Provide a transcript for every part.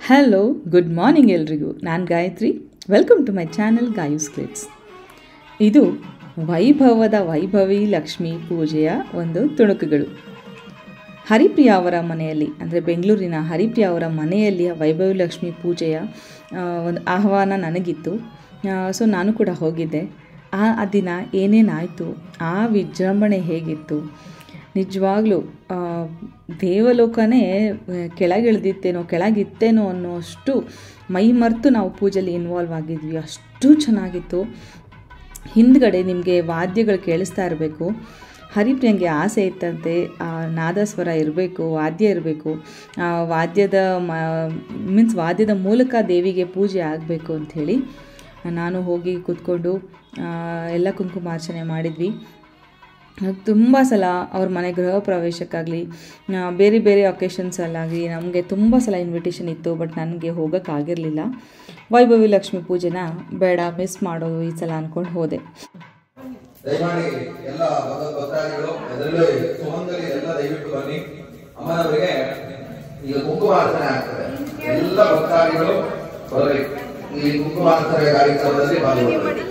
Hello good morning ಎಲ್ರಿಗೂ ನಾನು Gayathri welcome to my channel Gayu's clips ಇದು ವೈಭವದ ವೈಭವಿ ಲಕ್ಷ್ಮಿ ಪೂಜೆಯ ಒಂದು ತುಣುಕುಗಳು ಹರಿಪ್ರಿಯ ಅವರ ಮನೆಯಲ್ಲಿ ಅಂದರೆ ಬೆಂಗಳೂರಿನ ಹರಿಪ್ರಿಯ ಅವರ ಮನೆಯಲ್ಲಿ ಆ ವೈಭವಿ ಲಕ್ಷ್ಮಿ ಪೂಜೆಯ ಆ, ಒಂದು ಆಹ್ವಾನ ನನಗಿತ್ತು ಸೊ ನಾನು ಕೂಡ ಹೋಗಿದ್ದೆ ಆ ಆ ದಿನ ಏನೇನಾಯಿತು ಆ ವಿಜೃಂಭಣೆ ಹೇಗಿತ್ತು ನಿಜವಾಗ್ಲೂ ಆ, ದೇವಲೋಕನೇ ಆ, ಕೆಳಗಿಳಿದಿತ್ತೇನೋ ಕೆಳಗಿತ್ತೇನೋ ಅನ್ನೋಷ್ಟು ಮೈ ಮರೆತು ನಾವು ಪೂಜೆಯಲ್ಲಿ ಇನ್ವಾಲ್ವ್ ಆಗಿದ್ವಿ ಅಷ್ಟು ಚೆನ್ನಾಗಿತ್ತು ಹಿಂದ್ಗಡೆ ನಿಮಗೆ ವಾದ್ಯಗಳು ಕೇಳಿಸ್ತಾ ಇರಬೇಕು ಹರಿಪ್ರಿಯಂಗೆ ಆಸೆ ಇತ್ತಂತೆ ಆ ನಾದಸ್ವರ ಇರಬೇಕು ವಾದ್ಯ ಇರಬೇಕು ಆ ವಾದ್ಯದ ಮೀನ್ಸ್ ವಾದ್ಯದ ಮೂಲಕ ದೇವಿಗೆ ಪೂಜೆ ಆಗಬೇಕು ಅಂಥೇಳಿ ನಾನು ಹೋಗಿ ಕೂತ್ಕೊಂಡು ಆ, ಎಲ್ಲ ಕುಂಕುಮಾರ್ಚನೆ ಮಾಡಿದ್ವಿ ತುಂಬ ಸಲ ಅವ್ರ ಮನೆ ಗೃಹ ಪ್ರವೇಶಕ್ಕಾಗಲಿ ಬೇರೆ ಬೇರೆ ಒಕೇಶನ್ಸಲ್ಲಾಗಲಿ ನಮಗೆ ತುಂಬ ಸಲ ಇನ್ವಿಟೇಷನ್ ಇತ್ತು ಬಟ್ ನನಗೆ ಹೋಗೋಕ್ಕಾಗಿರಲಿಲ್ಲ ವೈಭವಿ ಲಕ್ಷ್ಮಿ ಪೂಜೆನ ಬೇಡ ಮಿಸ್ ಮಾಡೋದು ಈ ಸಲ ಅಂದ್ಕೊಂಡು ಹೋದೆ ದಯಮಾಡಿ ಎಲ್ಲ ಭಗವದ್ ಭಕ್ತಾದಿಗಳು ಅದರಲ್ಲೂ ಸುಮಂಗಲಿ ಎಲ್ಲ ದಯವಿಟ್ಟು ಬನ್ನಿ ಅಮ್ಮನವರಿಗೆ ಈಗ ಕುಂಕುಮಾರ್ಚನೆ ಆಗ್ತದೆ ಎಲ್ಲ ಭಕ್ತಾದಿಗಳು ಬರಬೇಕು ಈ ಕುಂಕುಮಾರ್ಚನೆ ಕಾರ್ಯಕ್ರಮದಲ್ಲಿ ಪಾಲ್ಗೊಳ್ಳಬೇಕು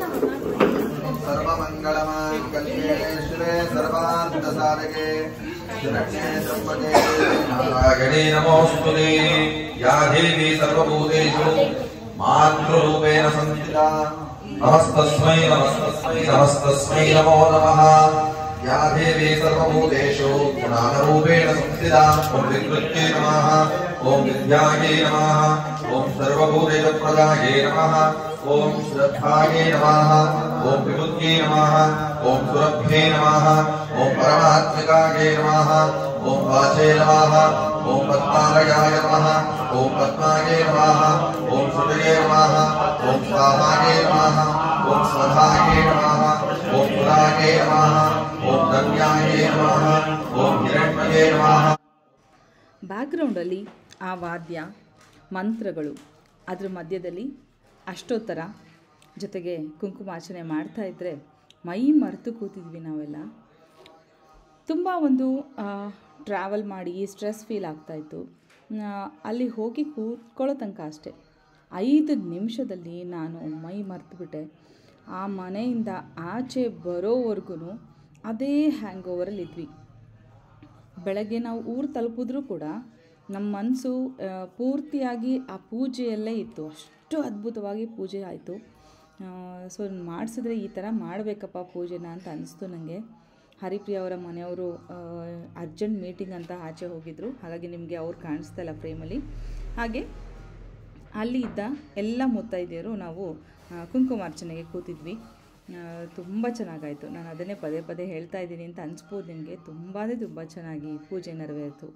ಸರ್ವಮಂಗಳಮಾಂಗಲ್ಯೇ ಶಿವೆ ಸರ್ವಾಂತ ಸಾಧಕೆ ಶರಣ್ಯೇ ತ್ರ್ಯಂಬಕೆ ನಾರಾಯಣೇ ನಮೋಸ್ತುತೆ ಯಾ ದೇವಿ ಸರ್ವಭೂತೇಷು ಮಾತೃರೂಪೇಣ ಸಂಸ್ಥಿತಾ ನಮಸ್ತಸ್ಮೈ ನಮಸ್ತಸ್ಮೈ ನಮಸ್ತಸ್ಮೈ ನಮೋ ನಮಃ ಯಾ ದೇವಿ ಸರ್ವಭೂತೇಷು ಜ್ಞಾನರೂಪೇಣ ಸಂಸ್ಥಿತಾ ಓಂ ವಿಕೃತ್ಯೈ ನಮಃ ಓಂ ವಿದ್ಯಾಯೈ ನಮಃ ಓಂ ಸರ್ವಭೂತೇಷು ಪ್ರದಾಯೈ ನಮಃ ಓಂ ಶ್ರದ್ಧಾಯೈ ನಮಃ ಓಂ ವಿಬುದ್ಧೈ ನಮಃ ಓಂ ಸುರಭ್ಯೈ ನಮಃ ಓಂ ಪರಮಾತ್ಮಿಕಾಯೈ ನಮಃ ಓಂ ವಾಚೈ ನಮಃ ಓಂ ಪದ್ಮಾಲಯಾಯ ನಮಃ ಓಂ ಪದ್ಮಾಯೈ ನಮಃ ಓಂ ಸುತಯೇ ನಮಃ ಓಂ ಸ್ವಾಹಾಯೈ ನಮಃ ಓಂ ಸ್ವಧಾಯೈ ನಮಃ ಓಂ ಪುರಾಯೈ ನಮಃ ಓಂ ಧನ್ಯಾಯೈ ನಮಃ ಓಂ ಹಿರಣ್ಮಯೇ ನಮಃ ಬ್ಯಾಕ್ಗ್ರೌಂಡಲ್ಲಿ ಆ ವಾದ್ಯ ಮಂತ್ರಗಳು ಅದ್ರ ಮಧ್ಯದಲ್ಲಿ ಅಷ್ಟೋತ್ತರ ಜೊತೆಗೆ ಕುಂಕುಮಾರ್ಚನೆ ಮಾಡ್ತಾ ಇದ್ದರೆ ಮೈ ಮರೆತು ಕೂತಿದ್ವಿ ನಾವೆಲ್ಲ ತುಂಬ ಒಂದು ಟ್ರಾವೆಲ್ ಮಾಡಿ ಸ್ಟ್ರೆಸ್ ಫೀಲ್ ಆಗ್ತಾಯಿತ್ತು ಅಲ್ಲಿ ಹೋಗಿ ಕೂತ್ಕೊಳ್ಳೋ ತನಕ ಅಷ್ಟೆ ಐದು ನಿಮಿಷದಲ್ಲಿ ನಾನು ಮೈ ಮರೆತುಬಿಟ್ಟೆ ಆ ಮನೆಯಿಂದ ಆಚೆ ಬರೋವರೆಗೂ ಅದೇ ಹ್ಯಾಂಗ್ ಓವರಲ್ಲಿ ಇದ್ವಿ ಬೆಳಗ್ಗೆ ನಾವು ಊರು ತಲುಪಿದ್ರೂ ಕೂಡ ನಮ್ಮ ಮನಸ್ಸು ಪೂರ್ತಿಯಾಗಿ ಆ ಪೂಜೆಯಲ್ಲೇ ಇತ್ತು ಅಷ್ಟು ಅದ್ಭುತವಾಗಿ ಪೂಜೆ ಆಯಿತು ಸೊ ಮಾಡಿಸಿದ್ರೆ ಈ ಥರ ಮಾಡಬೇಕಪ್ಪ ಪೂಜೆನ ಅಂತ ಅನಿಸ್ತು ನನಗೆ ಹರಿಪ್ರಿಯ ಅವರ ಮನೆಯವರು ಅರ್ಜೆಂಟ್ ಮೀಟಿಂಗ್ ಅಂತ ಆಚೆ ಹೋಗಿದ್ರು ಹಾಗಾಗಿ ನಿಮಗೆ ಅವ್ರು ಕಾಣಿಸ್ತಾ ಇಲ್ಲ ಫ್ರೇಮಲ್ಲಿ ಹಾಗೆ ಅಲ್ಲಿ ಇದ್ದ ಎಲ್ಲ ಮುತ್ತೈದೆಯರು ನಾವು ಆ, ಕುಂಕುಮಾರ್ಚನೆಗೆ ಕೂತಿದ್ವಿ ತುಂಬ ಚೆನ್ನಾಗಾಯಿತು ನಾನು ಅದನ್ನೇ ಪದೇ ಪದೇ ಹೇಳ್ತಾ ಇದ್ದೀನಿ ಅಂತ ಅನಿಸ್ಬೋದು ನಿಮಗೆ ತುಂಬಾ ತುಂಬ ಚೆನ್ನಾಗಿ ಪೂಜೆ ನೆರವೇರಿತು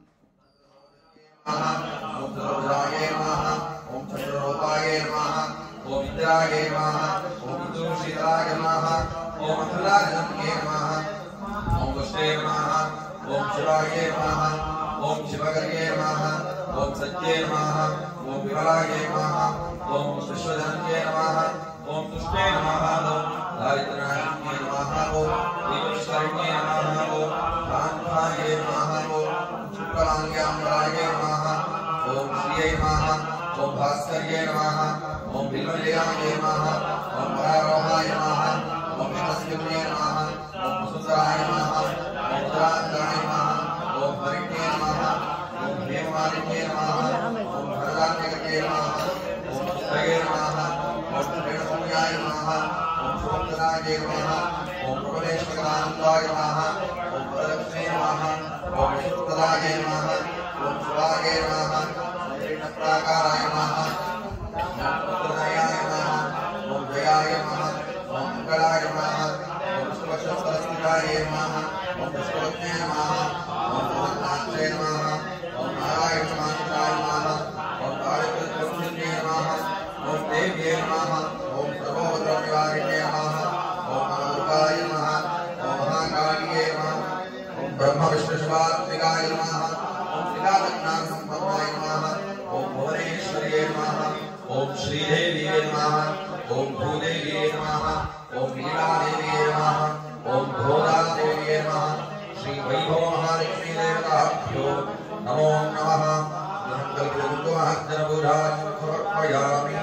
ಓಂ ಸರ್ವಜಾಯೇ ನಮಃ ಓಂ ಚಂದ್ರರೂಪಾಯ ನಮಃ ಓಂ ಇಂದ್ರಾಯ ನಮಃ ಓಂ ವಿದೂಷಿತಾಯ ನಮಃ ಓಂ ಮಂಗಲಾಜನಮ್ಯೇ ನಮಃ ಓಂ ವಷ್ಟೇ ನಮಃ ಓಂ ಶಿವಾಯ ನಮಃ ಓಂ ಶಿವಗರ್ಯೇ ನಮಃ ಓಂ ಸತ್ಯೇ ನಮಃ ಓಂ ವಿಮಲಾಯ ನಮಃ ಓಂ ವಿಶ್ವಜನನ್ಯೇ ನಮಃ ಓಂ ತುಷ್ಟೇ ನಮಃ ಓಂ ದಾರಿದ್ರ್ಯಾಯ ನಮಃ ಓಂ ಈಶ್ವರಣ್ಯೇ ನಮಃ ಓಂ ಕಾಂತಾಯ ನಮಃ ಓಂ ಶುಕ್ಲಾಂಗ್ಯಾಂಬರಾಯ ನಮಃ ಓಂ ಶ್ರಿಯೈ ನಮಃ ಓಂ ಭಾಸ್ಕರ್ಯೇ ನಮಃ ಓಂ ಬಿಲ್ವಲ್ಯಾಯ ನಮಃ ಓಂ ಪರಾರೋಹಾಯ ನಮಃ ಓಂ ವಿಷ್ಣಸ್ಕೃತ್ಯೇ ನಮಃ ಓಂ ಸುಂದರಾಯ ನಮಃ ಓಂ ಉತ್ತರಾಂಗಣಾಯ ನಮಃ ಓಂ ಹರಿಣ್ಯೇ ನಮಃ ಓಂ ಹೇಮಮಾಲಿನ್ಯೇ ನಮಃ ಓಂ ಭರದಾನ್ಯಗತೇ ನಮಃ ಓಂ ಚಿತ್ರಯೇ ನಮಃ ಓಂ ರೇಣುಪುಣ್ಯಾಯ ನಮಃ ಓಂ ಸುವಂದನಾಯ ನಮಃ ಓಂ ಪ್ರಭಲೇಶ್ವರಾನಂದಾಯ ನಮಃ ಓಂ ವರಲಕ್ಷ್ಮೇ ನಮಃ ಓಂ ಶುಕ್ರದಾಯ ನಮಃ ಓಂ ಶಿವಾಯ ನಮಃ ಓಂ ಶ್ರೀನಪ್ರಾಕಾರಾಯ ನಮಃ ಓಂ ಪುತ್ರದಯಾಯ ನಮಃ ಓಂ ಜಯಾಯ ನಮಃ ಓಂ ಮಂಗಳಾಯ ನಮಃ ಓಂ ಶಿವಶಸ್ತ್ರಸ್ಥಿತಾಯ ನಮಃ ಓಂ ವಿಷ್ಣುವಜ್ಞೇ ನಮಃ ಓಂ ಭಗವನ್ನಾಥೇ ನಮಃ ಓಂ ನಾರಾಯಣ ಸಮಾಹಿತಾಯ ನಮಃ ಓಂ ಕಾಳಿಕೃಷ್ಣೇ ನಮಃ ಓಂ ದೇವ್ಯೇ ನಮಃ ಓಂ ಸರ್ವೋದ್ರವ್ಯಾರಿಣೇ ನಮಃ ಓಂ ಮಹಾದುರ್ಗಾಯ ನಮಃ ಓಂ ಮಹಾಕಾಳಿಯೇ ನಮಃ ಓಂ ಬ್ರಹ್ಮ ವಿಷ್ಣು ಶಿವಾತ್ಮಿಕಾಯ ನಮಃ ಓಂ ಶ್ರೀರಾಮಜ್ಞಾನ ಸಂಪನ್ನಾಯ ನಮಃ ಓಂ ಭುವನೇಶ್ವರಿಯೇ ನಮಃ ಓಂ ಶ್ರೀದೇವಿಯೇ ನಮಃ ಓಂ ಭೂದೇವಿಯೇ ನಮಃ ಓಂ ಲೀಲಾದೇವಿಯೇ ನಮಃ ಓಂ ಭೋದಾದೇವಿಯೇ ನಮಃ ಶ್ರೀ ವೈಭವ ಮಹಾಲಕ್ಷ್ಮೀ ದೇವತಾಭ್ಯೋ ನಮೋ ನಮಃ जलपूजां समर्पयामि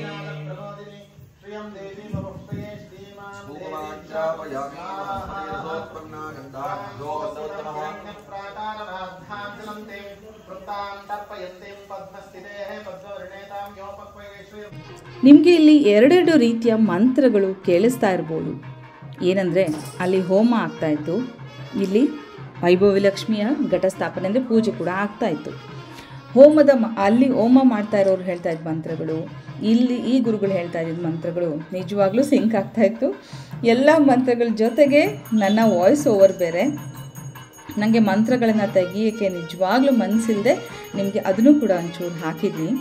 श्रियं देवी ममुष्टये श्रीमान् स्फूर्णाञ्चापयामि वनस्पतिरसोत्पन्ना गन्धाभ्यो वन्दोत्तमः प्राकारराद्धाञ्जलं ते वृत्तां तर्पयन्तीं पद्मस्थितेः पद्मवर्णेतां योपक्वयेष्वि ನಿಮಗೆ ಇಲ್ಲಿ ಎರಡೆರಡು ರೀತಿಯ ಮಂತ್ರಗಳು ಕೇಳಿಸ್ತಾ ಇರ್ಬೋದು ಏನಂದರೆ ಅಲ್ಲಿ ಹೋಮ ಆಗ್ತಾಯಿತ್ತು ಇಲ್ಲಿ ವೈಭವಲಕ್ಷ್ಮಿಯ ಘಟಸ್ಥಾಪನೆ ಅಂದರೆ ಪೂಜೆ ಕೂಡ ಆಗ್ತಾಯಿತ್ತು ಹೋಮದ ಮ ಅಲ್ಲಿ ಹೋಮ ಮಾಡ್ತಾ ಇರೋರು ಹೇಳ್ತಾ ಇದ್ದ ಮಂತ್ರಗಳು ಇಲ್ಲಿ ಈ ಗುರುಗಳು ಹೇಳ್ತಾ ಇದ್ದ ಮಂತ್ರಗಳು ನಿಜವಾಗ್ಲೂ ಸಿಂಕ್ ಆಗ್ತಾಯಿತ್ತು ಎಲ್ಲ ಮಂತ್ರಗಳ ಜೊತೆಗೆ ನನ್ನ ವಾಯ್ಸ್ ಓವರ್ ಬೇರೆ ನನಗೆ ಮಂತ್ರಗಳನ್ನು ತೆಗಿಯೋಕ್ಕೆ ನಿಜವಾಗ್ಲೂ ಮನಸ್ಸಿಲ್ಲದೆ ನಿಮಗೆ ಅದನ್ನು ಕೂಡ ಒಂಚೂರು ಹಾಕಿದ್ನಿ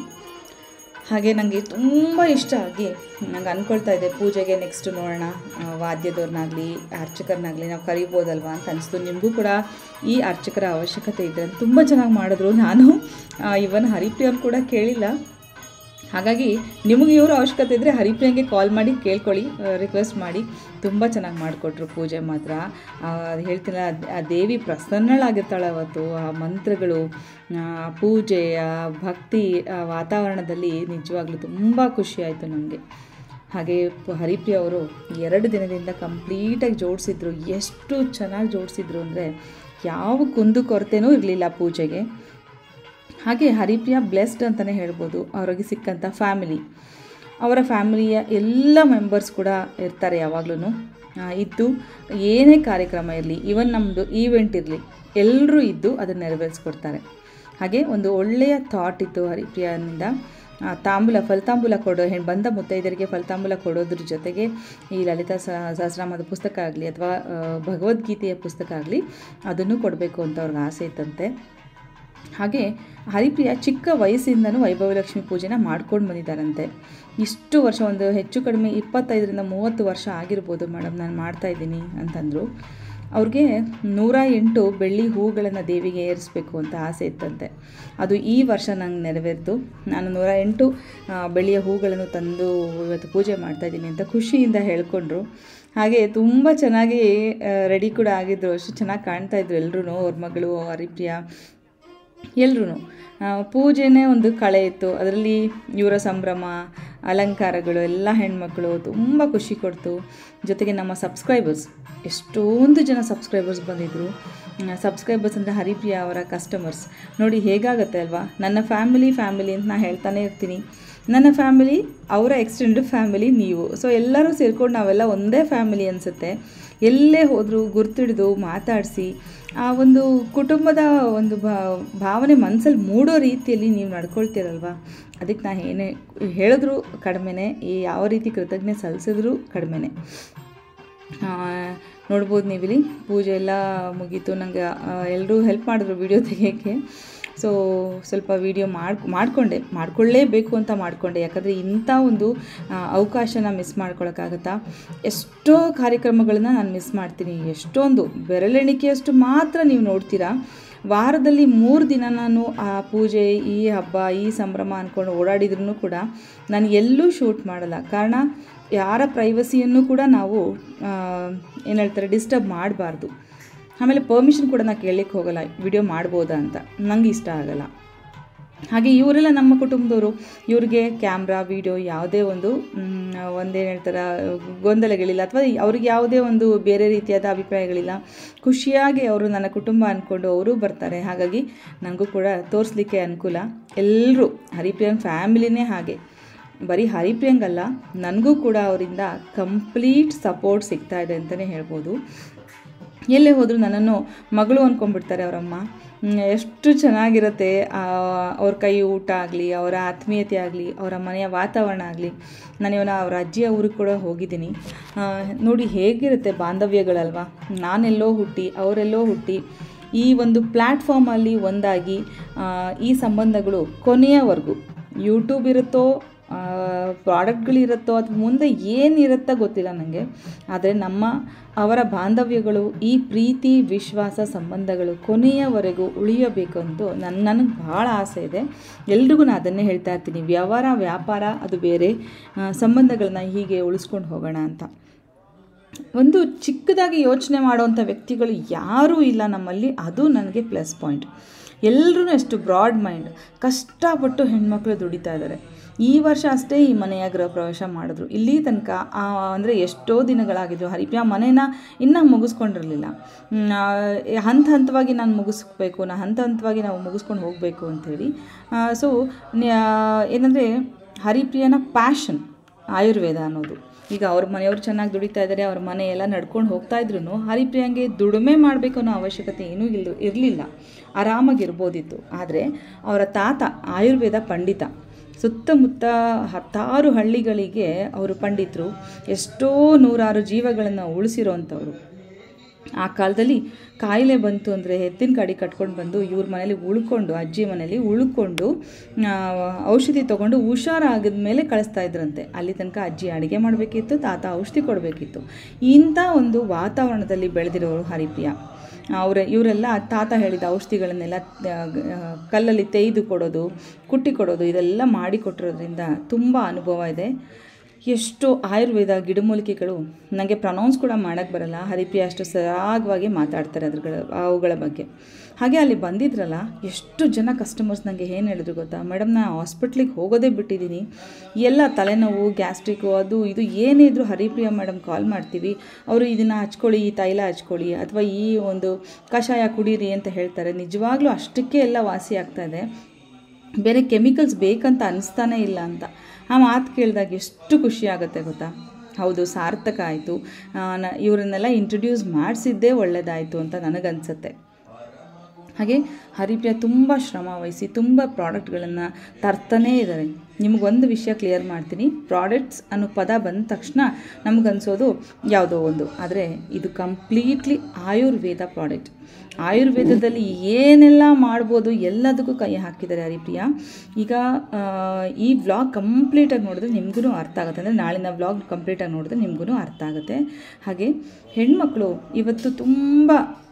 ಹಾಗೆ ನನಗೆ ತುಂಬ ಇಷ್ಟ ಆಗಿ ನಂಗೆ ಅಂದ್ಕೊಳ್ತಾ ಇದ್ದೆ ಪೂಜೆಗೆ ನೆಕ್ಸ್ಟ್ ನೋಡೋಣ ಆ, ವಾದ್ಯದವ್ರನ್ನಾಗಲಿ ಅರ್ಚಕರನ್ನಾಗಲಿ ನಾವು ಕರಿಬೋದಲ್ವಾ ಅಂತ ಅನಿಸ್ತು ನಿಮಗೂ ಕೂಡ ಈ ಅರ್ಚಕರ ಅವಶ್ಯಕತೆ ಇದೆ ತುಂಬ ಚೆನ್ನಾಗಿ ಮಾಡಿದ್ರು ನಾನು ಇವನ್ ಹರಿಪ್ರಿಯನ್ ಕೂಡ ಕೇಳಿಲ್ಲ ಹಾಗಾಗಿ ನಿಮಗೆ ಇವರು ಅವಶ್ಯಕತೆ ಇದ್ದರೆ ಹರಿಪ್ರಿಯಂಗೆ ಕಾಲ್ ಮಾಡಿ ಕೇಳ್ಕೊಳ್ಳಿ ರಿಕ್ವೆಸ್ಟ್ ಮಾಡಿ ತುಂಬ ಚೆನ್ನಾಗಿ ಮಾಡಿಕೊಟ್ರು ಪೂಜೆ ಮಾತ್ರ ಆ, ಅದ್ ಹೇಳ್ತೀನಲ್ಲ ಅದ್- ಆ ದೇವಿ ಪ್ರಸನ್ನಳಾಗಿರ್ತಾಳೆ ಅವತ್ತು ಆ ಮಂತ್ರಗಳು ಆ ಪೂಜೆ ಆ ಭಕ್ತಿ ಆ ವಾತಾವರಣದಲ್ಲಿ ನಿಜವಾಗ್ಲೂ ತುಂಬ ಖುಷಿ ಆಯಿತು ನನಗೆ ಹಾಗೆ ಪ- ಹರಿಪ್ರಿಯ ಅವರು ಎರಡು ದಿನದಿಂದ ಕಂಪ್ಲೀಟಾಗಿ ಜೋಡಿಸಿದ್ರು ಎಷ್ಟು ಚೆನ್ನಾಗಿ ಜೋಡಿಸಿದ್ರು ಅಂದರೆ ಯಾವ ಕುಂದು ಕೊರತೆನೂ ಇರಲಿಲ್ಲ ಪೂಜೆಗೆ ಹಾಗೆ ಹರಿಪ್ರಿಯ ಬ್ಲೆಸ್ಡ್ ಅಂತಲೇ ಹೇಳ್ಬೋದು ಅವ್ರಿಗೆ ಸಿಕ್ಕಂಥ ಫ್ಯಾಮಿಲಿ ಅವರ ಫ್ಯಾಮಿಲಿಯ ಎಲ್ಲ ಮೆಂಬರ್ಸ್ ಕೂಡ ಇರ್ತಾರೆ ಯಾವಾಗ್ಲೂ ಇದ್ದು ಏನೇ ಕಾರ್ಯಕ್ರಮ ಇರಲಿ ಈವನ್ ನಮ್ಮದು ಈವೆಂಟ್ ಇರಲಿ ಎಲ್ಲರೂ ಇದ್ದು ಅದನ್ನು ನೆರವೇರಿಸ್ಕೊಡ್ತಾರೆ ಹಾಗೆ ಒಂದು ಒಳ್ಳೆಯ ಥಾಟ್ ಇತ್ತು ಹರಿಪ್ರಿಯನಿಂದ ಆ, ತಾಂಬೂಲ ಫಲತಾಂಬೂಲ ಕೊಡೋ ಹೆಣ್ಣು ಬಂದ ಮುತ್ತೈದರಿಗೆ ಫಲತಾಂಬೂಲ ಕೊಡೋದ್ರ ಜೊತೆಗೆ ಈ ಲಲಿತಾ ಸ- ಸಹಸ್ರನಾಮದ ಪುಸ್ತಕ ಆಗಲಿ ಅಥವಾ ಆ, ಭಗವದ್ಗೀತೆಯ ಪುಸ್ತಕ ಆಗಲಿ ಅದನ್ನು ಕೊಡಬೇಕು ಅಂತ ಅವ್ರಿಗೆ ಆಸೆ ಇತ್ತಂತೆ ಹಾಗೆ ಹರಿಪ್ರಿಯ ಚಿಕ್ಕ ವಯಸ್ಸಿಂದನೂ ವೈಭವಲಕ್ಷ್ಮಿ ಪೂಜೆನ ಮಾಡ್ಕೊಂಡು ಬಂದಿದ್ದಾರಂತೆ ಇಷ್ಟು ವರ್ಷ ಒಂದು ಹೆಚ್ಚು ಕಡಿಮೆ ಇಪ್ಪತ್ತೈದರಿಂದ ಮೂವತ್ತು ವರ್ಷ ಆಗಿರ್ಬೋದು ಮೇಡಮ್ ನಾನು ಮಾಡ್ತಾ ಇದ್ದೀನಿ ಅಂತಂದರು ಅವ್ರಿಗೆ ನೂರ ಎಂಟು ಬೆಳ್ಳಿ ಹೂಗಳನ್ನು ದೇವಿಗೆ ಏರಿಸಬೇಕು ಅಂತ ಆಸೆ ಇತ್ತಂತೆ ಅದು ಈ ವರ್ಷ ನಂಗೆ ನೆರವೇರಿತು ನಾನು ನೂರ ಎಂಟು ಆ, ಬೆಳ್ಳಿಯ ಹೂಗಳನ್ನು ತಂದು ಇವತ್ತು ಪೂಜೆ ಮಾಡ್ತಾಯಿದ್ದೀನಿ ಅಂತ ಖುಷಿಯಿಂದ ಹೇಳ್ಕೊಂಡ್ರು ಹಾಗೆ ತುಂಬ ಚೆನ್ನಾಗಿ ರೆಡಿ ಕೂಡ ಆಗಿದ್ರು ಅಷ್ಟು ಚೆನ್ನಾಗಿ ಕಾಣ್ತಾ ಇದ್ರು ಎಲ್ಲರೂ ಅವ್ರ ಮಗಳು ಹರಿಪ್ರಿಯ ಎಲ್ರೂ ಪೂಜೆನೇ ಒಂದು ಕಳೆ ಇತ್ತು ಅದರಲ್ಲಿ ಇವರ ಸಂಭ್ರಮ ಅಲಂಕಾರಗಳು ಎಲ್ಲ ಹೆಣ್ಮಕ್ಳು ತುಂಬ ಖುಷಿ ಕೊಡ್ತು ಜೊತೆಗೆ ನಮ್ಮ ಸಬ್ಸ್ಕ್ರೈಬರ್ಸ್ ಎಷ್ಟೊಂದು ಜನ ಸಬ್ಸ್ಕ್ರೈಬರ್ಸ್ ಬಂದಿದ್ದರು ಸಬ್ಸ್ಕ್ರೈಬರ್ಸ್ ಅಂದರೆ ಹರಿಪ್ರಿಯ ಅವರ ಕಸ್ಟಮರ್ಸ್ ನೋಡಿ ಹೇಗಾಗುತ್ತೆ ಅಲ್ವಾ ನನ್ನ ಫ್ಯಾಮಿಲಿ ಫ್ಯಾಮಿಲಿ ಅಂತ ನಾನು ಹೇಳ್ತಾನೆ ಇರ್ತೀನಿ ನನ್ನ ಫ್ಯಾಮಿಲಿ ಅವರ ಎಕ್ಸ್ಟೆಂಡೆಡ್ ಫ್ಯಾಮಿಲಿ ನೀವು ಸೊ ಎಲ್ಲರೂ ಸೇರ್ಕೊಂಡು ನಾವೆಲ್ಲ ಒಂದೇ ಫ್ಯಾಮಿಲಿ ಅನಿಸುತ್ತೆ ಎಲ್ಲೇ ಹೋದರೂ ಗುರ್ತಿಡಿದು ಮಾತಾಡಿಸಿ ಆ ಒಂದು ಕುಟುಂಬದ ಒಂದು ಭಾವನೆ ಮನಸ್ಸಲ್ಲಿ ಮೂಡೋ ರೀತಿಯಲ್ಲಿ ನೀವು ನಡ್ಕೊಳ್ತೀರಲ್ವ ಅದಕ್ಕೆ ನಾನು ಏನೇ ಹೇಳಿದ್ರು ಕಡಿಮೆನೇ ಈ ಯಾವ ರೀತಿ ಕೃತಜ್ಞೆ ಸಲ್ಲಿಸಿದ್ರು ಕಡಿಮೆನೇ ನೋಡ್ಬೋದು ನೀವಿಲ್ಲಿ ಪೂಜೆ ಎಲ್ಲ ಮುಗೀತು ನನಗೆ ಎಲ್ಲರೂ ಹೆಲ್ಪ್ ಮಾಡಿದ್ರು ವಿಡಿಯೋ ತೆಗಿಯೋಕ್ಕೆ ಸೊ ಸ್ವಲ್ಪ ವಿಡಿಯೋ ಮಾಡಿ ಮಾಡಿಕೊಂಡೆ ಮಾಡ್ಕೊಳ್ಳೇಬೇಕು ಅಂತ ಮಾಡಿಕೊಂಡೆ ಯಾಕಂದರೆ ಇಂಥ ಒಂದು ಆ, ಅವಕಾಶನ ಮಿಸ್ ಮಾಡ್ಕೊಳಕ್ಕಾಗತ್ತಾ ಎಷ್ಟೋ ಕಾರ್ಯಕ್ರಮಗಳನ್ನ ನಾನು ಮಿಸ್ ಮಾಡ್ತೀನಿ ಎಷ್ಟೊಂದು ಬೆರಳೆಣಿಕೆಯಷ್ಟು ಮಾತ್ರ ನೀವು ನೋಡ್ತೀರಾ ವಾರದಲ್ಲಿ ಮೂರು ದಿನ ನಾನು ಆ ಪೂಜೆ ಈ ಹಬ್ಬ ಈ ಸಂಭ್ರಮ ಅಂದ್ಕೊಂಡು ಓಡಾಡಿದ್ರೂ ಕೂಡ ನಾನು ಎಲ್ಲೂ ಶೂಟ್ ಮಾಡಲ್ಲ ಕಾರಣ ಯಾರ ಪ್ರೈವಸಿಯನ್ನು ಕೂಡ ನಾವು ಏನು ಹೇಳ್ತಾರೆ ಡಿಸ್ಟರ್ಬ್ ಮಾಡಬಾರ್ದು ಆಮೇಲೆ ಪರ್ಮಿಷನ್ ಕೂಡ ನಾನು ಕೇಳಲಿಕ್ಕೆ ಹೋಗಲ್ಲ ವಿಡಿಯೋ ಮಾಡ್ಬೋದಾ ಅಂತ ನಂಗೆ ಇಷ್ಟ ಆಗಲ್ಲ ಹಾಗೆ ಇವರೆಲ್ಲ ನಮ್ಮ ಕುಟುಂಬದವರು ಇವ್ರಿಗೆ ಕ್ಯಾಮ್ರಾ ವಿಡಿಯೋ ಯಾವುದೇ ಒಂದು ಮ್, ಒಂದೇನು ಹೇಳ್ತಾರೆ ಗೊಂದಲಗಳಿಲ್ಲ ಅಥವಾ ಅವ್ರಿಗೆ ಯಾವುದೇ ಒಂದು ಬೇರೆ ರೀತಿಯಾದ ಅಭಿಪ್ರಾಯಗಳಿಲ್ಲ ಖುಷಿಯಾಗಿ ಅವರು ನನ್ನ ಕುಟುಂಬ ಅಂದ್ಕೊಂಡು ಅವರು ಬರ್ತಾರೆ ಹಾಗಾಗಿ ನನಗೂ ಕೂಡ ತೋರಿಸ್ಲಿಕ್ಕೆ ಅನುಕೂಲ ಎಲ್ಲರೂ ಹರಿಪ್ರಿಯನ್ ಫ್ಯಾಮಿಲಿನೇ ಹಾಗೆ ಬರೀ ಹರಿಪ್ರಿಯಂಗಲ್ಲ ನನಗೂ ಕೂಡ ಅವರಿಂದ ಕಂಪ್ಲೀಟ್ ಸಪೋರ್ಟ್ ಸಿಗ್ತಾ ಇದೆ ಅಂತಲೇ ಹೇಳ್ಬೋದು ಎಲ್ಲೇ ಹೋದರೂ ನನ್ನನ್ನು ಮಗಳು ಅಂದ್ಕೊಂಡ್ಬಿಡ್ತಾರೆ ಅವರಮ್ಮ ಹ್ಮ್, ಎಷ್ಟು ಚೆನ್ನಾಗಿರುತ್ತೆ ಆ, ಅವ್ರ ಕೈ ಊಟ ಆಗಲಿ ಅವರ ಆತ್ಮೀಯತೆ ಆಗಲಿ ಅವರ ಮನೆಯ ವಾತಾವರಣ ಆಗಲಿ ನಾನು ಇವನ ಅವ್ರ ಅಜ್ಜಿಯ ಊರಿಗೆ ಕೂಡ ಹೋಗಿದ್ದೀನಿ ಆ, ನೋಡಿ ಹೇಗಿರುತ್ತೆ ಬಾಂಧವ್ಯಗಳಲ್ವಾ ನಾನೆಲ್ಲೋ ಹುಟ್ಟಿ ಅವರೆಲ್ಲೋ ಹುಟ್ಟಿ ಈ ಒಂದು ಪ್ಲ್ಯಾಟ್ಫಾರ್ಮಲ್ಲಿ ಒಂದಾಗಿ ಆ, ಈ ಸಂಬಂಧಗಳು ಕೊನೆಯವರೆಗೂ ಯೂಟ್ಯೂಬ್ ಇರುತ್ತೋ ಪ್ರಾಡಕ್ಟ್ಗಳಿರುತ್ತೋ ಅಥವಾ ಮುಂದೆ ಏನಿರುತ್ತೋ ಗೊತ್ತಿಲ್ಲ ನನಗೆ ಆದರೆ ನಮ್ಮ ಅವರ ಬಾಂಧವ್ಯಗಳು ಈ ಪ್ರೀತಿ ವಿಶ್ವಾಸ ಸಂಬಂಧಗಳು ಕೊನೆಯವರೆಗೂ ಉಳಿಯಬೇಕಂತೂ ನನ್ನ ನನಗೆ ಭಾಳ ಆಸೆ ಇದೆ ಎಲ್ರಿಗೂ ನಾನು ಅದನ್ನೇ ಹೇಳ್ತಾ ಇರ್ತೀನಿ ವ್ಯವಹಾರ ವ್ಯಾಪಾರ ಅದು ಬೇರೆ ಆ, ಸಂಬಂಧಗಳನ್ನ ಹೀಗೆ ಉಳಿಸ್ಕೊಂಡು ಹೋಗೋಣ ಅಂತ ಒಂದು ಚಿಕ್ಕದಾಗಿ ಯೋಚನೆ ಮಾಡುವಂಥ ವ್ಯಕ್ತಿಗಳು ಯಾರೂ ಇಲ್ಲ ನಮ್ಮಲ್ಲಿ ಅದು ನನಗೆ ಪ್ಲಸ್ ಪಾಯಿಂಟ್ ಎಲ್ಲರೂ ಎಷ್ಟು ಬ್ರಾಡ್ ಮೈಂಡ್ ಕಷ್ಟಪಟ್ಟು ಹೆಣ್ಮಕ್ಳು ದುಡಿತಾ ಇದ್ದಾರೆ ಈ ವರ್ಷ ಅಷ್ಟೇ ಈ ಮನೆಯ ಗೃಹ ಪ್ರವೇಶ ಮಾಡಿದ್ರು ಇಲ್ಲಿ ತನಕ ಅಂದರೆ ಎಷ್ಟೋ ದಿನಗಳಾಗಿದ್ದು ಹರಿಪ್ರಿಯ ಮನೇನ ಇನ್ನೂ ಮುಗಿಸ್ಕೊಂಡಿರಲಿಲ್ಲ ಹ್ಮ್, ಆ, ಹಂತ ಹಂತವಾಗಿ ನಾನು ಮುಗಿಸ್ಬೇಕು ನಾ ಹಂತ ಹಂತವಾಗಿ ನಾವು ಮುಗಿಸ್ಕೊಂಡು ಹೋಗಬೇಕು ಅಂಥೇಳಿ ಸೊ ಏನಂದರೆ ಹರಿಪ್ರಿಯನ ಪ್ಯಾಷನ್ ಆಯುರ್ವೇದ ಅನ್ನೋದು ಈಗ ಅವ್ರ ಮನೆಯವರು ಚೆನ್ನಾಗಿ ದುಡಿತಾ ಇದ್ದಾರೆ ಅವ್ರ ಮನೆ ಎಲ್ಲ ನಡ್ಕೊಂಡು ಹೋಗ್ತಾ ಇದ್ರು ಹರಿಪ್ರಿಯಂಗೆ ದುಡಿಮೆ ಮಾಡಬೇಕು ಅನ್ನೋ ಅವಶ್ಯಕತೆ ಏನೂ ಇಲ್ಲ ಇರಲಿಲ್ಲ ಆರಾಮಾಗಿರ್ಬೋದಿತ್ತು ಆದರೆ ಅವರ ತಾತ ಆಯುರ್ವೇದ ಪಂಡಿತ ಸುತ್ತಮುತ್ತ ಹತ್ತಾರು ಹಳ್ಳಿಗಳಿಗೆ ಅವರು ಪಂಡಿತರು ಎಷ್ಟೋ ನೂರಾರು ಜೀವಗಳನ್ನು ಉಳಿಸಿರೋವಂಥವ್ರು ಆ ಕಾಲದಲ್ಲಿ ಕಾಯಿಲೆ ಬಂತು ಅಂದರೆ ಎತ್ತಿನ ಗಾಡಿ ಕಟ್ಕೊಂಡು ಬಂದು ಇವ್ರ ಮನೇಲಿ ಉಳ್ಕೊಂಡು ಅಜ್ಜಿ ಮನೇಲಿ ಉಳ್ಕೊಂಡು ಆ, ಔಷಧಿ ತೊಗೊಂಡು ಹುಷಾರಾಗಿದ ಮೇಲೆ ಕಳಿಸ್ತಾ ಇದ್ರಂತೆ ಅಲ್ಲಿ ತನಕ ಅಜ್ಜಿ ಅಡುಗೆ ಮಾಡಬೇಕಿತ್ತು ತಾತ ಔಷಧಿ ಕೊಡಬೇಕಿತ್ತು ಇಂಥ ಒಂದು ವಾತಾವರಣದಲ್ಲಿ ಬೆಳೆದಿರೋರು ಹರಿಪ್ರಿಯ ಅವರ ಇವರೆಲ್ಲ ತಾತ ಹೇಳಿದ ಔಷಧಿಗಳನ್ನೆಲ್ಲ ಆ, ಆ, ಕಲ್ಲಲ್ಲಿ ತೆಗೆದು ಕೊಡೋದು ಕುಟ್ಟಿ ಕೊಡೋದು ಇದೆಲ್ಲ ಮಾಡಿ ಕೊಟ್ಟಿರೋದ್ರಿಂದ ತುಂಬ ಅನುಭವ ಇದೆ ಎಷ್ಟು ಆಯುರ್ವೇದ ಗಿಡಮೂಲಿಕೆಗಳು ನನಗೆ ಪ್ರನೌನ್ಸ್ ಕೂಡ ಮಾಡೋಕ್ಕೆ ಬರಲ್ಲ ಹರಿಪ್ರಿಯ ಅಷ್ಟು ಸರಾಗವಾಗಿ ಮಾತಾಡ್ತಾರೆ ಅದ್ರಗಳ ಅವುಗಳ ಬಗ್ಗೆ ಹಾಗೆ ಅಲ್ಲಿ ಬಂದಿದ್ರಲ್ಲ ಎಷ್ಟು ಜನ ಕಸ್ಟಮರ್ಸ್ ನನಗೆ ಏನು ಹೇಳಿದ್ರು ಗೊತ್ತಾ ಮೇಡಮ್ ನಾನು ಹಾಸ್ಪಿಟ್ಲಿಗೆ ಹೋಗೋದೇ ಬಿಟ್ಟಿದ್ದೀನಿ ಎಲ್ಲ ತಲೆನೋವು ಗ್ಯಾಸ್ಟ್ರಿಕ್ಕು ಅದು ಇದು ಏನೇ ಇದ್ರೂ ಹರಿಪ್ರಿಯ ಮೇಡಮ್ ಕಾಲ್ ಮಾಡ್ತೀವಿ ಅವರು ಇದನ್ನು ಹಚ್ಕೊಳ್ಳಿ ಈ ತೈಲ ಹಚ್ಕೊಳ್ಳಿ ಅಥವಾ ಈ ಒಂದು ಕಷಾಯ ಕುಡೀರಿ ಅಂತ ಹೇಳ್ತಾರೆ ನಿಜವಾಗ್ಲೂ ಅಷ್ಟಕ್ಕೆ ಎಲ್ಲ ವಾಸಿ ಆಗ್ತಾ ಇದೆ ಬೇರೆ ಕೆಮಿಕಲ್ಸ್ ಬೇಕಂತ ಅನಿಸ್ತಾನೇ ಇಲ್ಲ ಅಂತ ಆ ಮಾತು ಕೇಳಿದಾಗ ಎಷ್ಟು ಖುಷಿ ಆಗುತ್ತೆ ಗೊತ್ತಾ ಹೌದು ಸಾರ್ಥಕ ಆಯಿತು ಇವರನ್ನೆಲ್ಲ ಇಂಟ್ರಡ್ಯೂಸ್ ಮಾಡಿಸಿದ್ದೇ ಒಳ್ಳೆಯದಾಯಿತು ಅಂತ ನನಗನ್ಸುತ್ತೆ ಹಾಗೆ ಹರಿಪ್ರಿಯ ತುಂಬ ಶ್ರಮ ವಹಿಸಿ ತುಂಬ ಪ್ರಾಡಕ್ಟ್ಗಳನ್ನು ತರ್ತಾನೇ ಇದ್ದಾರೆ ನಿಮಗೊಂದು ವಿಷಯ ಕ್ಲಿಯರ್ ಮಾಡ್ತೀನಿ ಪ್ರಾಡಕ್ಟ್ಸ್ ಅನ್ನೋ ಪದ ಬಂದ ತಕ್ಷಣ ನಮಗನ್ಸೋದು ಯಾವುದೋ ಒಂದು ಆದರೆ ಇದು ಕಂಪ್ಲೀಟ್ಲಿ ಆಯುರ್ವೇದ ಪ್ರಾಡಕ್ಟ್ ಆಯುರ್ವೇದದಲ್ಲಿ ಏನೆಲ್ಲ ಮಾಡ್ಬೋದು ಎಲ್ಲದಕ್ಕೂ ಕೈ ಹಾಕಿದ್ದಾರೆ ಹರಿಪ್ರಿಯ ಈಗ ಆ, ಈ ವ್ಲಾಗ್ ಕಂಪ್ಲೀಟಾಗಿ ನೋಡಿದ್ರೆ ನಿಮಗೂ ಅರ್ಥ ಆಗುತ್ತೆ ಅಂದರೆ ನಾಳಿನ ವ್ಲಾಗ್ ಕಂಪ್ಲೀಟಾಗಿ ನೋಡಿದ್ರೆ ನಿಮಗೂ ಅರ್ಥ ಆಗುತ್ತೆ ಹಾಗೆ ಹೆಣ್ಮಕ್ಳು ಇವತ್ತು ತುಂಬ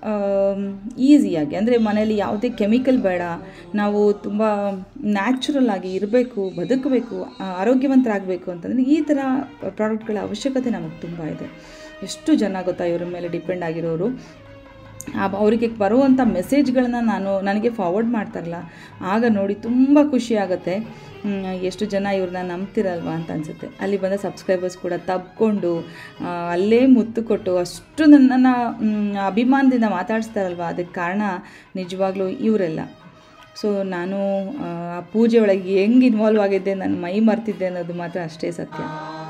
ಈಸಿಯಾಗಿ ಅಂದರೆ ಮನೆಯಲ್ಲಿ ಯಾವುದೇ ಕೆಮಿಕಲ್ ಬೇಡ ನಾವು ತುಂಬ ನ್ಯಾಚುರಲ್ ಆಗಿ ಇರಬೇಕು ಬದುಕಬೇಕು ಆ, ಆರೋಗ್ಯವಂತರಾಗಬೇಕು ಅಂತಂದರೆ ಈ ಥರ ಪ್ರಾಡಕ್ಟ್ಗಳ ಅವಶ್ಯಕತೆ ನಮಗೆ ತುಂಬ ಇದೆ ಎಷ್ಟು ಜನ ಗೊತ್ತಾ ಇವ್ರ ಮೇಲೆ ಡಿಪೆಂಡ್ ಆಗಿರೋರು ಆ ಅವರಿಗೆ ಬರುವಂಥ ಮೆಸೇಜ್ಗಳನ್ನ ನಾನು ನನಗೆ ಫಾರ್ವರ್ಡ್ ಮಾಡ್ತಾರಲ್ಲ ಆಗ ನೋಡಿ ತುಂಬ ಖುಷಿ ಆಗುತ್ತೆ ಹ್ಮ್, ಎಷ್ಟು ಜನ ಇವ್ರನ್ನ ನಂಬ್ತಿರಲ್ವಾ ಅಂತ ಅನಿಸುತ್ತೆ ಅಲ್ಲಿ ಬಂದ ಸಬ್ಸ್ಕ್ರೈಬರ್ಸ್ ಕೂಡ ತಬ್ಕೊಂಡು ಆ, ಅಲ್ಲೇ ಮುತ್ತು ಕೊಟ್ಟು ಅಷ್ಟು ನನ್ನನ್ನು ಅಭಿಮಾನದಿಂದ ಮಾತಾಡಿಸ್ತಾರಲ್ವ ಅದಕ್ಕೆ ಕಾರಣ ನಿಜವಾಗ್ಲೂ ಇವರೆಲ್ಲ ಸೊ ನಾನು ಆ, ಆ ಪೂಜೆ ಒಳಗೆ ಹೆಂಗೆ ಇನ್ವಾಲ್ವ್ ಆಗಿದ್ದೆ ನಾನು ಮೈ ಮರ್ತಿದ್ದೆ ಅನ್ನೋದು ಮಾತ್ರ ಅಷ್ಟೇ ಸತ್ಯ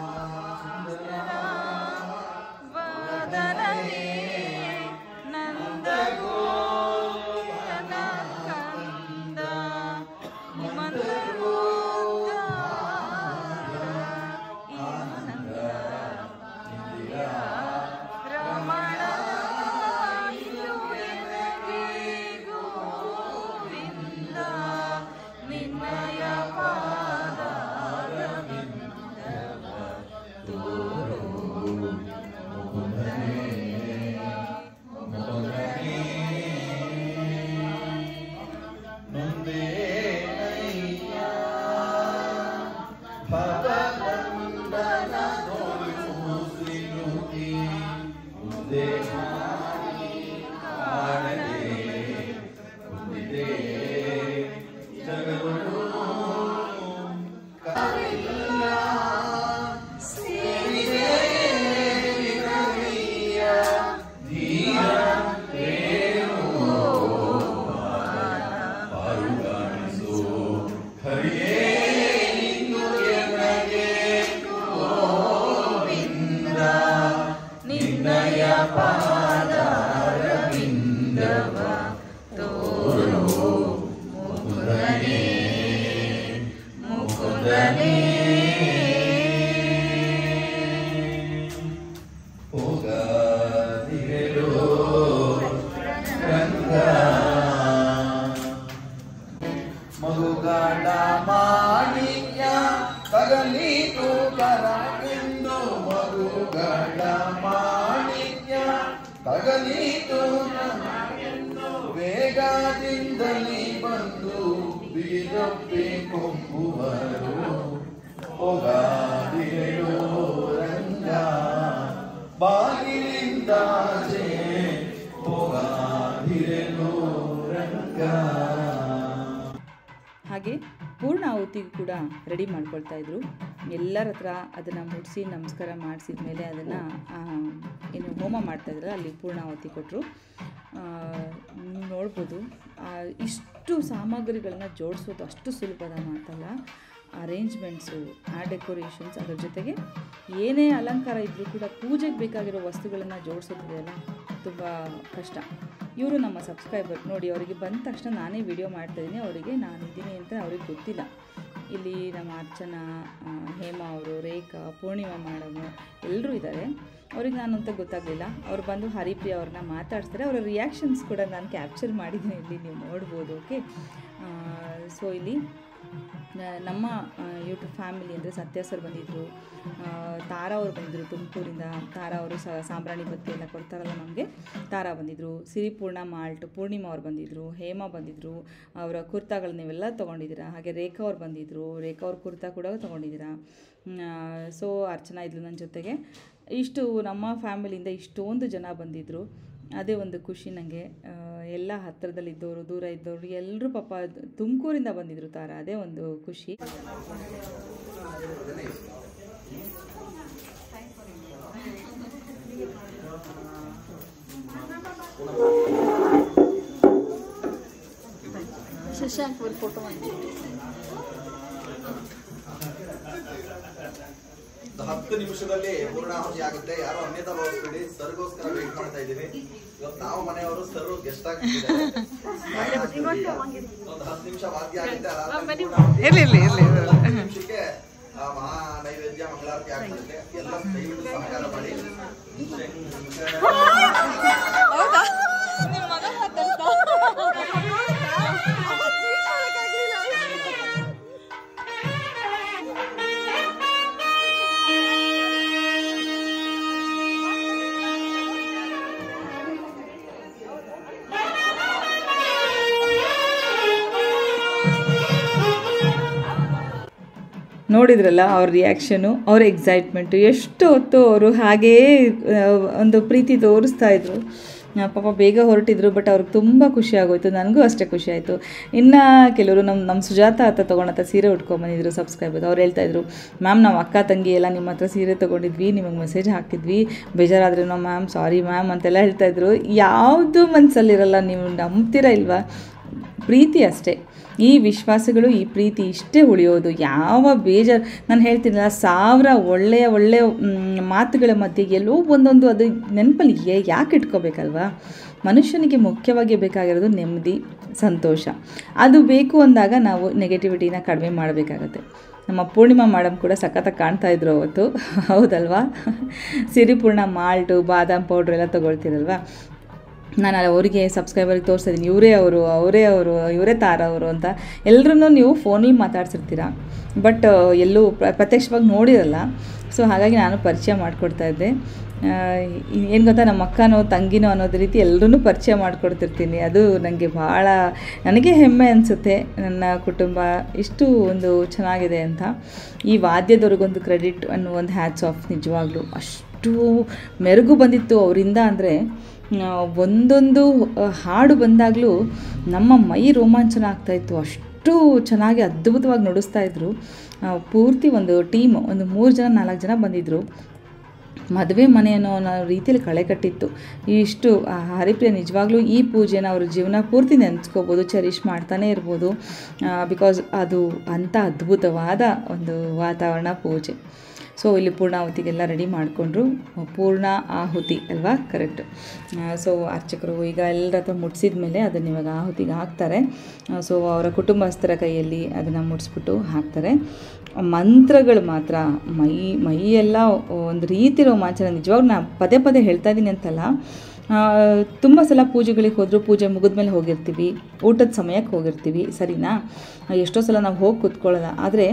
ಮಗುಗಳ ಮಾಣಿಕ್ಯ ತಗಲೀತು ಕರಕೆಂದು ಮಗುಗಳ ಮಾಣಿಕ್ಯ ತಗಲೀತು ನಮಗೆಂದು ವೇಗದಿಂದಲೇ ಬಂದು ಬಿಗಿದಪ್ಪಿ ಕೊಂಬುವರು ಹೋಗಾದಿರೋ ರಂಗ ಬಾಗಿಲಿಂದಾಚೆ ಹೋಗಾದಿರೆನು ರಂಗ ಹಾಗೆ ಪೂರ್ಣಾಹುತಿಗೂ ಕೂಡ ರೆಡಿ ಮಾಡ್ಕೊಳ್ತಾ ಇದ್ರು ಎಲ್ಲರ ಹತ್ರ ಅದನ್ನು ಮುಡಿಸಿ ನಮಸ್ಕಾರ ಮಾಡಿಸಿದ ಮೇಲೆ ಅದನ್ನು ಏನು ಹೋಮ ಮಾಡ್ತಾಯಿದ್ರಲ್ಲ ಅಲ್ಲಿ ಪೂರ್ಣಾಹುತಿ ಕೊಟ್ಟರು ನೀವು ನೋಡ್ಬೋದು ಆ, ಇಷ್ಟು ಸಾಮಗ್ರಿಗಳನ್ನು ಜೋಡಿಸೋದು ಅಷ್ಟು ಸುಲಭದ ಮಾತಲ್ಲ ಅರೇಂಜ್ಮೆಂಟ್ಸು ಆ ಡೆಕೋರೇಷನ್ಸ್ ಅದ್ರ ಜೊತೆಗೆ ಏನೇ ಅಲಂಕಾರ ಇದ್ದರೂ ಕೂಡ ಪೂಜೆಗೆ ಬೇಕಾಗಿರೋ ವಸ್ತುಗಳನ್ನು ಜೋಡಿಸೋದಿದೆಯಲ್ಲ ತುಂಬ ಕಷ್ಟ ಇವರು ನಮ್ಮ ಸಬ್ಸ್ಕ್ರೈಬರ್ ನೋಡಿ ಅವರಿಗೆ ಬಂದ ತಕ್ಷಣ ನಾನೇ ವಿಡಿಯೋ ಮಾಡ್ತಾಯಿದ್ದೀನಿ ಅವರಿಗೆ ನಾನಿದ್ದೀನಿ ಅಂತ ಅವ್ರಿಗೆ ಗೊತ್ತಿಲ್ಲ ಇಲ್ಲಿ ನಮ್ಮ ಅರ್ಚನಾ ಆ, ಹೇಮಾ ಅವರು ರೇಖಾ ಪೂರ್ಣಿಮಾ ಮೇಡಮು ಎಲ್ಲರೂ ಇದ್ದಾರೆ ಅವ್ರಿಗೆ ನಾನು ಅಂತ ಗೊತ್ತಾಗಲಿಲ್ಲ ಅವ್ರು ಬಂದು ಹರಿಪ್ರಿಯ ಅವ್ರನ್ನ ಮಾತಾಡ್ತಾರೆ ಅವರ ರಿಯಾಕ್ಷನ್ಸ್ ಕೂಡ ನಾನು ಕ್ಯಾಪ್ಚರ್ ಮಾಡಿದ್ದೀನಿ ಇಲ್ಲಿ ನೀವು ನೋಡ್ಬೋದು ಓಕೆ ಸೊ ಇಲ್ಲಿ ಆ, ನಮ್ಮ ಯೂಟ್ಯೂಬ್ ಫ್ಯಾಮಿಲಿ ಅಂದರೆ ಸತ್ಯ ಸರ್ ಬಂದಿದ್ದರು ತಾರಾ ಅವರು ಬಂದಿದ್ದರು ತುಮಕೂರಿಂದ ತಾರಾ ಅವರು ಸ ಸಾಂಬ್ರಾಣಿ ಬತ್ತಿ ಎಲ್ಲ ಕೊಡ್ತಾರಲ್ಲ ನಮಗೆ ತಾರಾ ಬಂದಿದ್ದರು ಸಿರಿಪೂರ್ಣ ಮಾಲ್ಟ್ ಪೂರ್ಣಿಮಾ ಅವ್ರು ಬಂದಿದ್ದರು ಹೇಮಾ ಬಂದಿದ್ದರು ಅವರ ಕುರ್ತಾಗಳು ನೀವೆಲ್ಲ ತೊಗೊಂಡಿದ್ದೀರಾ ಹಾಗೆ ರೇಖಾ ಅವ್ರು ಬಂದಿದ್ದರು ರೇಖಾ ಅವ್ರ ಕುರ್ತಾ ಕೂಡ ತೊಗೊಂಡಿದ್ದೀರಾ ಸೊ ಅರ್ಚನಾ ಇದ್ಲು ನನ್ನ ಜೊತೆಗೆ ಇಷ್ಟು ನಮ್ಮ ಫ್ಯಾಮಿಲಿಯಿಂದ ಇಷ್ಟೊಂದು ಜನ ಬಂದಿದ್ದರು ಅದೇ ಒಂದು ಖುಷಿ ನನಗೆ ಎಲ್ಲ ಹತ್ತಿರದಲ್ಲಿದ್ದವರು ದೂರ ಇದ್ದವರು ಎಲ್ಲರೂ ಪಾಪ ತುಮಕೂರಿಂದ ಬಂದಿದ್ದರು ತಾರ ಅದೇ ಒಂದು ಖುಷಿ ಶಶಾಂಕ್ ಅವ್ರ ಫೋಟೋ ಮಾಡಿ ಹತ್ತು ನಿಮಿಷದಲ್ಲಿ ಪೂರ್ಣಾಹುತಿ ಆಗುತ್ತೆ ಯಾರು ಅನ್ಯತಾ ಭಾವಿಸ್ಬೇಡಿ ಸರ್ಗೋಸ್ಕರ ವೇಟ್ ಮಾಡ್ತಾ ಇದೀವಿ ಇವತ್ತು ನಾವು ಮನೆಯವರು ಸರ್ ಗೆಸ್ಟ್ ಆಗ್ತಿದ್ದಾರೆ ಒಂದು ಹತ್ತು ನಿಮಿಷ ವಾದ್ಯ ಆಗಿದೆ ಅದಾದ್ಮೇಲೆ ಪೂರ್ಣಾಹುತಿ. ಹತ್ತು ನಿಮಿಷಕ್ಕೆ ಆ, ಮಹಾ ನೈವೇದ್ಯ ಮಂಗಳಾರತಿ ಆಗ್ತದೆ ಎಲ್ಲ ದಯವಿಟ್ಟು ಸಹಕಾರ ಮಾಡಿ ನೋಡಿದ್ರಲ್ಲ ಅವ್ರ ರಿಯಾಕ್ಷನು ಅವ್ರ ಎಕ್ಸೈಟ್ಮೆಂಟು ಎಷ್ಟು ಹೊತ್ತು ಅವರು ಹಾಗೇ ಆ, ಒಂದು ಪ್ರೀತಿ ತೋರಿಸ್ತಾ ಇದ್ರು ಆ, ಪಾಪ ಬೇಗ ಹೊರಟಿದ್ರು ಬಟ್ ಅವ್ರಿಗೆ ತುಂಬ ಖುಷಿ ಆಗೋಯ್ತು ನನಗೂ ಅಷ್ಟೇ ಖುಷಿ ಆಯಿತು ಇನ್ನು ಕೆಲವರು ನಮ್ಮ ನಮ್ಮ ಸುಜಾತ ಹತ್ರ ತೊಗೊಂಡಂಥ ಸೀರೆ ಉಟ್ಕೊಂಬಂದಿದ್ರು ಸಬ್ಸ್ಕ್ರೈಬರ್ ಅವ್ರು ಹೇಳ್ತಾಯಿದ್ರು ಮ್ಯಾಮ್ ನಾವು ಅಕ್ಕ ತಂಗಿ ಎಲ್ಲ ನಿಮ್ಮ ಹತ್ರ ಸೀರೆ ತೊಗೊಂಡಿದ್ವಿ ನಿಮಗೆ ಮೆಸೇಜ್ ಹಾಕಿದ್ವಿ ಬೇಜಾರಾದ್ರೂ ಮ್ಯಾಮ್ ಸಾರಿ ಮ್ಯಾಮ್ ಅಂತೆಲ್ಲ ಹೇಳ್ತಾಯಿದ್ರು ಯಾವುದು ಮನಸ್ಸಲ್ಲಿರಲ್ಲ ನೀವು ನಂಬ್ತೀರಾ ಇಲ್ವಾ ಪ್ರೀತಿ ಅಷ್ಟೇ ಈ ವಿಶ್ವಾಸಗಳು ಈ ಪ್ರೀತಿ ಇಷ್ಟೇ ಉಳಿಯೋದು ಯಾವ ಬೇಜಾರು ನಾನು ಹೇಳ್ತೀನಲ್ಲ ಸಾವಿರ ಒಳ್ಳೆಯ ಒಳ್ಳೆಯ ಮ್, ಮಾತುಗಳ ಮಧ್ಯೆ ಎಲ್ಲೋ ಒಂದೊಂದು ಅದು ನೆನಪಲ್ಲಿ ಯಾ- ಯಾಕೆ ಇಟ್ಕೋಬೇಕಲ್ವಾ ಮನುಷ್ಯನಿಗೆ ಮುಖ್ಯವಾಗಿ ಬೇಕಾಗಿರೋದು ನೆಮ್ಮದಿ ಸಂತೋಷ ಅದು ಬೇಕು ಅಂದಾಗ ನಾವು ನೆಗೆಟಿವಿಟಿನ ಕಡಿಮೆ ಮಾಡಬೇಕಾಗತ್ತೆ ನಮ್ಮ ಪೂರ್ಣಿಮಾ ಮೇಡಮ್ ಕೂಡ ಸಖತ್ತಾಗಿ ಕಾಣ್ತಾ ಇದ್ರು ಅವತ್ತು ಹೌದಲ್ವಾ ಸಿರಿಪೂರ್ಣ ಮಾಲ್ಟು ಬಾದಾಮ್ ಪೌಡ್ರ್ ಎಲ್ಲ ತೊಗೊಳ್ತೀರಲ್ವಾ ನಾನು ಅಲ್ಲಿ ಅವರಿಗೆ ಸಬ್ಸ್ಕ್ರೈಬರ್ಗೆ ತೋರಿಸ್ತಾ ಇದ್ದೀನಿ ಇವರೇ ಅವರು ಅವರೇ ಅವರು ಇವರೇ ತಾರ ಅವರು ಅಂತ ಎಲ್ಲರೂ ನೀವು ಫೋನಲ್ಲಿ ಮಾತಾಡ್ಸಿರ್ತೀರ ಬಟ್ ಎಲ್ಲೂ ಪ್ರ ಪ್ರತ್ಯಕ್ಷವಾಗಿ ನೋಡಿರಲ್ಲ ಸೊ ಹಾಗಾಗಿ ನಾನು ಪರಿಚಯ ಮಾಡಿಕೊಡ್ತಾ ಇದ್ದೆ ಏನು ಗೊತ್ತಾ ನಮ್ಮ ಅಕ್ಕನೋ ತಂಗಿನೋ ಅನ್ನೋದು ರೀತಿ ಎಲ್ಲರೂ ಪರಿಚಯ ಮಾಡಿಕೊಡ್ತಿರ್ತೀನಿ ಅದು ನನಗೆ ಭಾಳ ನನಗೆ ಹೆಮ್ಮೆ ಅನಿಸುತ್ತೆ ನನ್ನ ಕುಟುಂಬ ಇಷ್ಟು ಒಂದು ಚೆನ್ನಾಗಿದೆ ಅಂತ ಈ ವಾದ್ಯದವ್ರಿಗೊಂದು ಕ್ರೆಡಿಟ್ ಅನ್ನೋ ಒಂದು ಹ್ಯಾಟ್ಸ್ ಆಫ್ ನಿಜವಾಗ್ಲೂ ಅಷ್ಟು ಮೆರುಗು ಬಂದಿತ್ತು ಅವರಿಂದ ಅಂದರೆ ಆ, ಒಂದೊಂದು ಆ, ಹಾಡು ಬಂದಾಗಲೂ ನಮ್ಮ ಮೈ ರೋಮಾಂಚನ ಆಗ್ತಾಯಿತ್ತು ಅಷ್ಟು ಚೆನ್ನಾಗಿ ಅದ್ಭುತವಾಗಿ ನುಡಿಸ್ತಾ ಇದ್ರು ಆ, ಪೂರ್ತಿ ಒಂದು ಟೀಮ್ ಒಂದು ಮೂರು ಜನ ನಾಲ್ಕು ಜನ ಬಂದಿದ್ದರು ಮದುವೆ ಮನೆ ಅನ್ನೋ ಅನ್ನೋ ರೀತಿಯಲ್ಲಿ ಕಳೆ ಕಟ್ಟಿತ್ತು ಇಷ್ಟು ಆ ಹರಿಪ್ರಿಯ ನಿಜವಾಗ್ಲೂ ಈ ಪೂಜೆನ ಅವ್ರ ಜೀವನ ಪೂರ್ತಿ ನೆನೆಸ್ಕೋಬೋದು ಚೆರಿಷ್ ಮಾಡ್ತಾನೆ ಇರ್ಬೋದು ಬಿಕಾಸ್ ಅದು ಅಂಥ ಅದ್ಭುತವಾದ ಒಂದು ವಾತಾವರಣ ಪೂಜೆ ಸೊ ಇಲ್ಲಿ ಪೂರ್ಣಾಹುತಿಗೆಲ್ಲ ರೆಡಿ ಮಾಡಿಕೊಂಡ್ರು ಪೂರ್ಣ ಆಹುತಿ ಅಲ್ವಾ ಕರೆಕ್ಟ್ ಸೊ ಅರ್ಚಕರು ಈಗ ಎಲ್ಲರ ಹತ್ರ ಮುಟ್ಸಿದ ಮೇಲೆ ಅದನ್ನು ಇವಾಗ ಆಹುತಿಗೆ ಹಾಕ್ತಾರೆ ಸೊ ಅವರ ಕುಟುಂಬಸ್ಥರ ಕೈಯಲ್ಲಿ ಅದನ್ನು ಮುಡಿಸ್ಬಿಟ್ಟು ಹಾಕ್ತಾರೆ ಮಂತ್ರಗಳು ಮಾತ್ರ ಮೈ ಮೈಯೆಲ್ಲ ಒಂದು ರೀತಿ ರೋಮಾಂಚನ ನಿಜವಾಗ ನಾ ಪದೇ ಪದೇ ಹೇಳ್ತಾ ಇದ್ದೀನಿ ಅಂತಲ್ಲ ತುಂಬ ಸಲ ಪೂಜೆಗಳಿಗೆ ಹೋದರೂ ಪೂಜೆ ಮುಗಿದ್ಮೇಲೆ ಹೋಗಿರ್ತೀವಿ ಊಟದ ಸಮಯಕ್ಕೆ ಹೋಗಿರ್ತೀವಿ ಸರಿನಾ ಎಷ್ಟೋ ಸಲ ನಾವು ಹೋಗಿ ಕೂತ್ಕೊಳ್ಳೋಲ್ಲ ಆದರೆ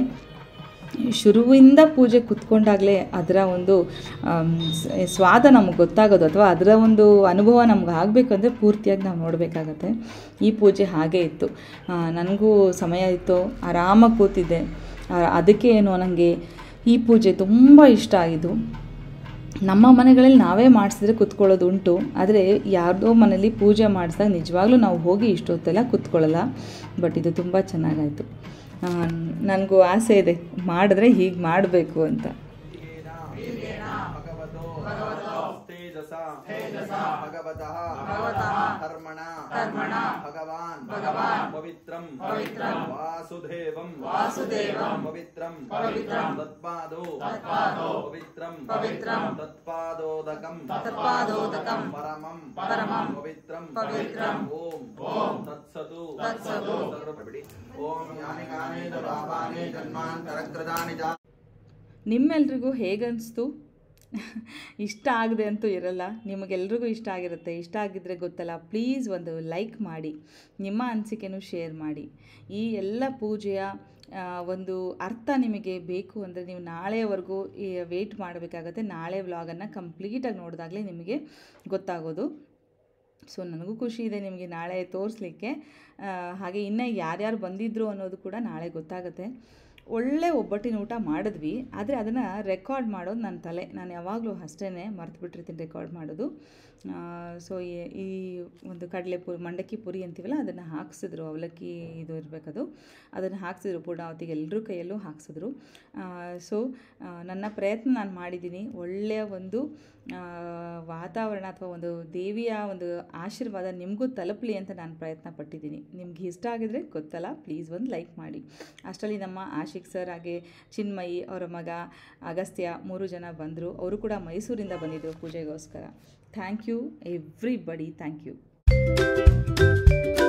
ಶುರುವಿಂದ ಪೂಜೆ ಕುತ್ಕೊಂಡಾಗಲೇ ಅದರ ಒಂದು ಆಮ್, ಸ್- ಸ್ವಾದ ನಮಗೆ ಗೊತ್ತಾಗೋದು ಅಥವಾ ಅದರ ಒಂದು ಅನುಭವ ನಮ್ಗೆ ಆಗಬೇಕಂದ್ರೆ ಪೂರ್ತಿಯಾಗಿ ನಾವು ನೋಡಬೇಕಾಗತ್ತೆ ಈ ಪೂಜೆ ಹಾಗೇ ಇತ್ತು ಆ, ನನಗೂ ಸಮಯ ಇತ್ತು ಆರಾಮಾಗಿ ಕೂತಿದ್ದೆ ಆ, ಅದಕ್ಕೆ ಏನೋ ನನಗೆ ಈ ಪೂಜೆ ತುಂಬ ಇಷ್ಟ ಆಗಿದ್ದು ನಮ್ಮ ಮನೆಗಳಲ್ಲಿ ನಾವೇ ಮಾಡಿಸಿದ್ರೆ ಕುತ್ಕೊಳ್ಳೋದು ಉಂಟು ಆದರೆ ಯಾರ್ದೋ ಮನೇಲಿ ಪೂಜೆ ಮಾಡಿಸಿದಾಗ ನಿಜವಾಗ್ಲೂ ನಾವು ಹೋಗಿ ಇಷ್ಟೊತ್ತೆಲ್ಲ ಕುತ್ಕೊಳ್ಳಲ್ಲ ಬಟ್ ಇದು ತುಂಬ ಚೆನ್ನಾಗಾಯಿತು ನನಗೂ ಆಸೆ ಇದೆ ಮಾಡಿದ್ರೆ ಹೀಗೆ ಮಾಡಬೇಕು ಅಂತ तेजसा भगवतः कर्मण भगवान् पवित्रं वासुदेवं पवित्रं तत्पादो पवित्रं तत्पादोदकं परमं पवित्रं ॐ तत्सतु सर्वपि ॐ यानि कानि च पापानि जन्मान्तरकृतानि च ನಿಮ್ಮೆಲ್ರಿಗೂ ಹೇಗನ್ನಿಸ್ತು ಇಷ್ಟ ಆಗದೆ ಅಂತೂ ಇರಲ್ಲ ನಿಮಗೆಲ್ರಿಗೂ ಇಷ್ಟ ಆಗಿರುತ್ತೆ ಇಷ್ಟ ಆಗಿದ್ದರೆ ಗೊತ್ತಲ್ಲ ಪ್ಲೀಸ್ ಒಂದು ಲೈಕ್ ಮಾಡಿ ನಿಮ್ಮ ಅನಿಸಿಕೆನೂ ಶೇರ್ ಮಾಡಿ ಈ ಎಲ್ಲ ಪೂಜೆಯ ಆ, ಒಂದು ಅರ್ಥ ನಿಮಗೆ ಬೇಕು ಅಂದರೆ ನೀವು ನಾಳೆವರೆಗೂ ವೆಯ್ಟ್ ಮಾಡಬೇಕಾಗತ್ತೆ ನಾಳೆ ವ್ಲಾಗನ್ನು ಕಂಪ್ಲೀಟಾಗಿ ನೋಡಿದಾಗಲೇ ನಿಮಗೆ ಗೊತ್ತಾಗೋದು ಸೊ ನನಗೂ ಖುಷಿ ಇದೆ ನಿಮಗೆ ನಾಳೆ ತೋರಿಸ್ಲಿಕ್ಕೆ ಆ, ಹಾಗೆ ಇನ್ನು ಯಾರ್ಯಾರು ಬಂದಿದ್ರು ಅನ್ನೋದು ಕೂಡ ನಾಳೆ ಗೊತ್ತಾಗುತ್ತೆ ಒಳ್ಳೆ ಒಬ್ಬಟ್ಟಿನ ಊಟ ಮಾಡಿದ್ವಿ ಆದರೆ ಅದನ್ನು ರೆಕಾರ್ಡ್ ಮಾಡೋದು ನನ್ನ ತಲೆ ನಾನು ಯಾವಾಗಲೂ ಅಷ್ಟೇ ಮರ್ತು ಬಿಟ್ಟಿರ್ತೀನಿ ರೆಕಾರ್ಡ್ ಮಾಡೋದು ಸೊ ಈ ಒಂದು ಕಡಲೆ ಪುರಿ ಮಂಡಕ್ಕಿ ಪುರಿ ಅಂತೀವಲ್ಲ ಅದನ್ನು ಹಾಕ್ಸಿದ್ರು ಅವಲಕ್ಕಿ ಇದು ಇರಬೇಕದು ಅದನ್ನು ಹಾಕ್ಸಿದ್ರು ಪೂರ್ಣಾವತಿಗೆ ಎಲ್ಲರೂ ಕೈಯಲ್ಲೂ ಹಾಕ್ಸಿದ್ರು ಸೊ ನನ್ನ ಪ್ರಯತ್ನ ನಾನು ಮಾಡಿದ್ದೀನಿ ಒಳ್ಳೆಯ ಒಂದು ಆ, ವಾತಾವರಣ ಅಥವಾ ಒಂದು ದೇವಿಯ ಒಂದು ಆಶೀರ್ವಾದ ನಿಮಗೂ ತಲುಪಲಿ ಅಂತ ನಾನು ಪ್ರಯತ್ನ ಪಟ್ಟಿದ್ದೀನಿ ನಿಮ್ಗೆ ಇಷ್ಟ ಆಗಿದ್ರೆ ಗೊತ್ತಲ್ಲ ಪ್ಲೀಸ್ ಒಂದು ಲೈಕ್ ಮಾಡಿ ಅಷ್ಟರಲ್ಲಿ ನಮ್ಮ ಆಶಿಕ್ ಸರ್ ಹಾಗೆ ಚಿನ್ಮಯಿ ಅವರ ಮಗ ಅಗಸ್ತ್ಯ ಮೂರು ಜನ ಬಂದರು ಅವರು ಕೂಡ ಮೈಸೂರಿಂದ ಬಂದಿದ್ದರು ಪೂಜೆಗೋಸ್ಕರ thank you everybody thank you